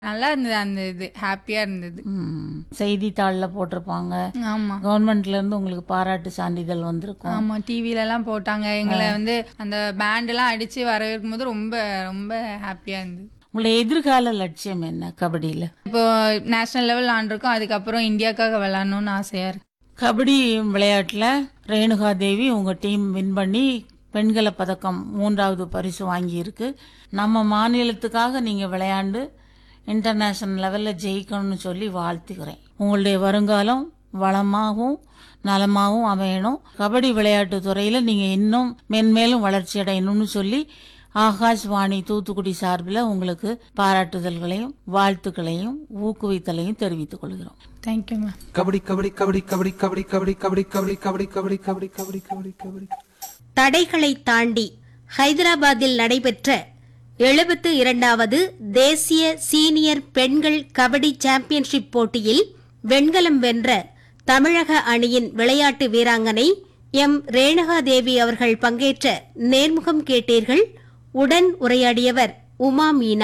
நல்லா இருந்தது அந்த இது ஹாப்பியா இருந்தது ம். செய்தித்தாளில் போட்டிருப்பாங்க ஆமா கவர்மெண்ட்ல இருந்து உங்களுக்கு பாராட்டு சான்றிதழ் வந்திருக்கும் ஆமா டிவில எல்லாம் போட்டாங்க எங்களை வந்து அந்த பேண்ட் எல்லாம் அடிச்சு வரவேற்கும் போது ரொம்ப ரொம்ப ஹாப்பியா இருந்தது உங்களுடைய எதிர்கால லட்சியம் என்ன கபடியில இப்போ நேஷனல் லெவல் ஆண்டிருக்கோம் அதுக்கப்புறம் இந்தியாக்காக விளையாடணும்னு ஆசையா இருக்கு கபடி விளையாட்டுல ரேணுகா தேவி உங்க டீம் வின் பண்ணி பெண்களை பதக்கம் மூன்றாவது பரிசு வாங்கியிருக்கு நம்ம மாநிலத்துக்காக நீங்க விளையாண்டு இன்டர்நேஷனல் லெவல்ல ஜெயிக்கணும்னு சொல்லி வாழ்த்துக்கிறேன் உங்களுடைய வருங்காலம் வளமாகவும் நலமாகவும் அமையணும் கபடி விளையாட்டு துறையில நீங்க இன்னும் மென்மேலும் வளர்ச்சி அடையணும்னு சொல்லி ஆகாஷ்வாணி தூத்துக்குடி சார்பில் உங்களுக்கு பாராட்டுதல்களையும் வாழ்த்துக்களையும் ஊக்குவித்தலையும் தெரிவித்துக் கொள்கிறோம் தேங்க்யூ மேம் கபடி கபடி கபடி கபடி கபடி கபடி கபடி கபடி கபடி கபடி கபடி கபடி கபடி கபடி தடைகளை தாண்டி ஹைதராபாத்தில் நடைபெற்ற எழுபத்து இரண்டாவது தேசிய சீனியர் பெண்கள் கபடி சாம்பியன்ஷிப் போட்டியில் வெண்கலம் வென்ற தமிழக அணியின் விளையாட்டு வீராங்கனை எம் ரேணுகாதேவி அவர்கள் பங்கேற்ற நேர்முகம் கேட்டீர்கள் உடன் உரையாடியவர் உமா மீனா